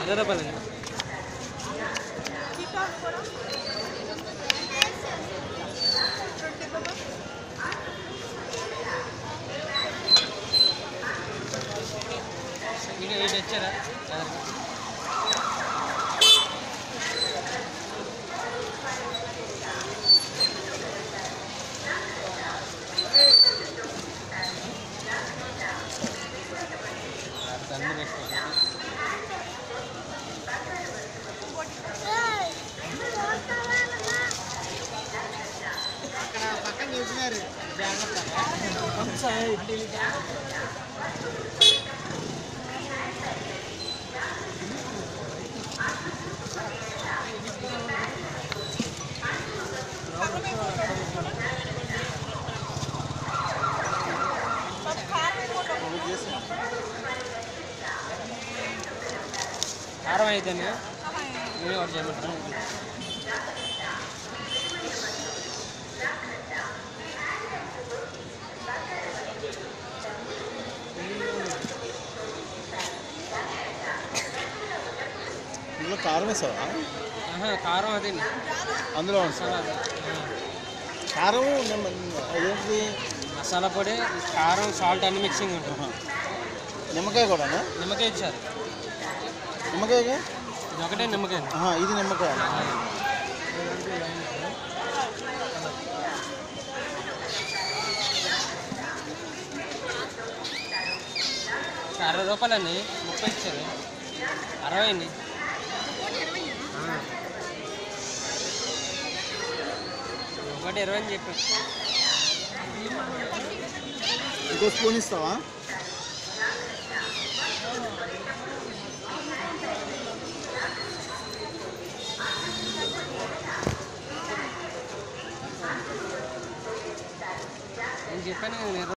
ఇరవై రూపాయలండి ఇక ఇది వచ్చారా దండ పెట్టుకోండి పక్కన చూసినారు కారం అయితేనే నేనే ఒకటి చేయమంటాను ఇందులో కారం వేసావా ఆహా, కారం అదేండి అందులో మసాలా అదే. ఆ. కారం నిమ్మ- అదేంటి మసాలా పొడి కారం సాల్ట్ అన్ని మిక్సింగ్ ఉంటుంది నిమ్మకాయ కూడానా నిమ్మకాయ ఇచ్చారు నిమ్మకాయగా ఇది ఒకటే నిమ్మకాయ ఆహా, ఇది నిమ్మకాయ అరవై రూపాయలండి ముప్పై ఇచ్చారు అరవై అండి ఆ. ఒకటి ఇరవై అని చెప్పారు ఇంకో స్పూన్ ఇస్తావా నేను చెప్పాను కదా నేను